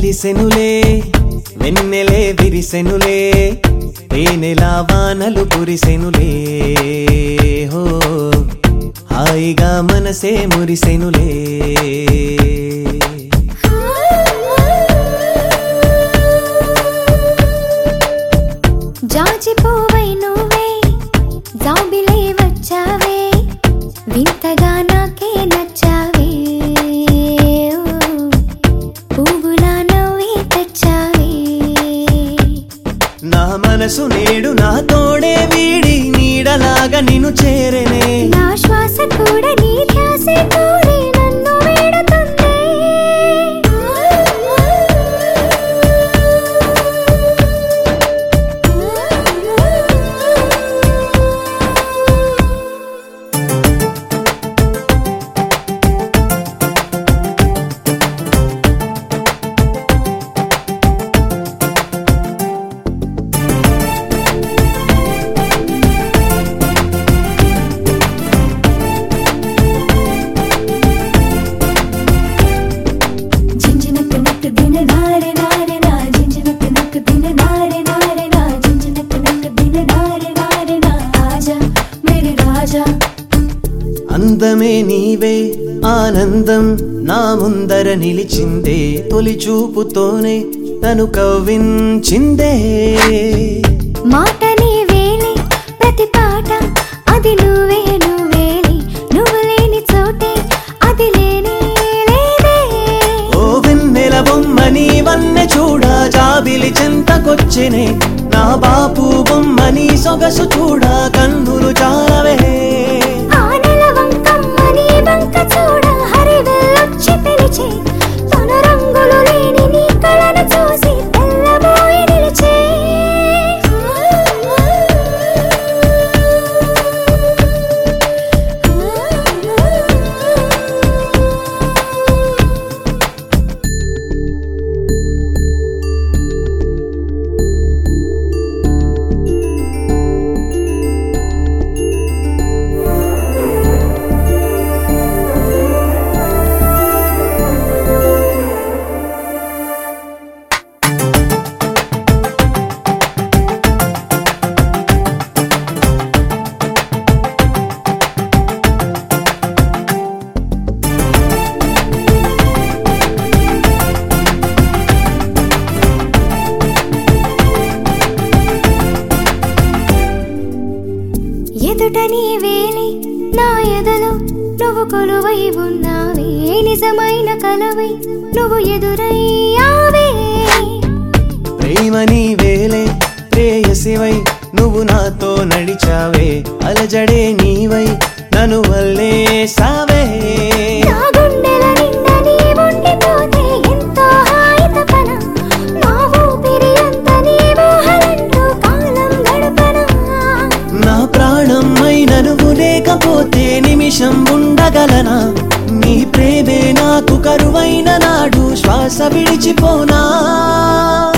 కలిసెనులే వెన్నెలే విరిసెనులే తేనెలా వానలు కురిసెనులే హో హాయిగా మనసే మురిసెనులే జాజిపోవై నువ్వే జాబిలై వచ్చావే వింతగా నాకే నచ్చావే ఓ, పువ్వులా నవ్వే తెచ్చావే నా మనసు నేడు నా తోడే వీడి నీడలాగా నిన్ను చేరనే నా శ్వాస కూడా నీ ధ్యాసే కోరి నన్ను వేడుతుంది జింజినకు నక్కు దిన నారే నారే నా జింజినకు నక్కు దిన నారే నారే నా జింజినకు నక్కు దిన నారే నారే నా ఆజా మేరే రాజా అందమే నీవే ఆనందం నా ముందర నిలిచిందే తొలి చూపుతోనే తను కవ్వించిందే మాట నీ వేలే ప్రతి పాట అది నువ్వే నువ్వేలే నువ్వు లేని చోటే అది లేనే లేదే ఓ వెన్నెల బొమ్మ నీ వన్నె చూడ జాబిలి చెంతకొచ్చెనే నా బాపు బొమ్మ నీ సొగసు చూడ కన్నులు చాలవే ఆ నెల వంకమ్మ నీ వంక చూడ హరివెల్లొచ్చి పిలిచే తన రంగులు లేని నీ కళను చూసి తెల్లబోయి నిలిచే ఎదుట నీ వేలి నా ఎదలో నువ్వు కొలువై ఉన్నావే నిజమైన కలవై నువ్వు ఎదురయ్యావే ప్రేమ నీ వేలే ప్రేయసివై నువ్వు నాతో నడిచావే అలజడే నీవై నన్ను వల్లే సావే నా గుండెల నిండా నీ ఉండిపోతే ఎంతో హాయి తపన నా ఊపిరి అంత నీ ఊహలంటూ కాలం గడపనా నా ప్రాణమై నువ్వు లేకపోతే నిమిషం ఉండగలనా నీ ప్రేమే నాకు కరువైన నాడు శ్వాస విడిచిపోనా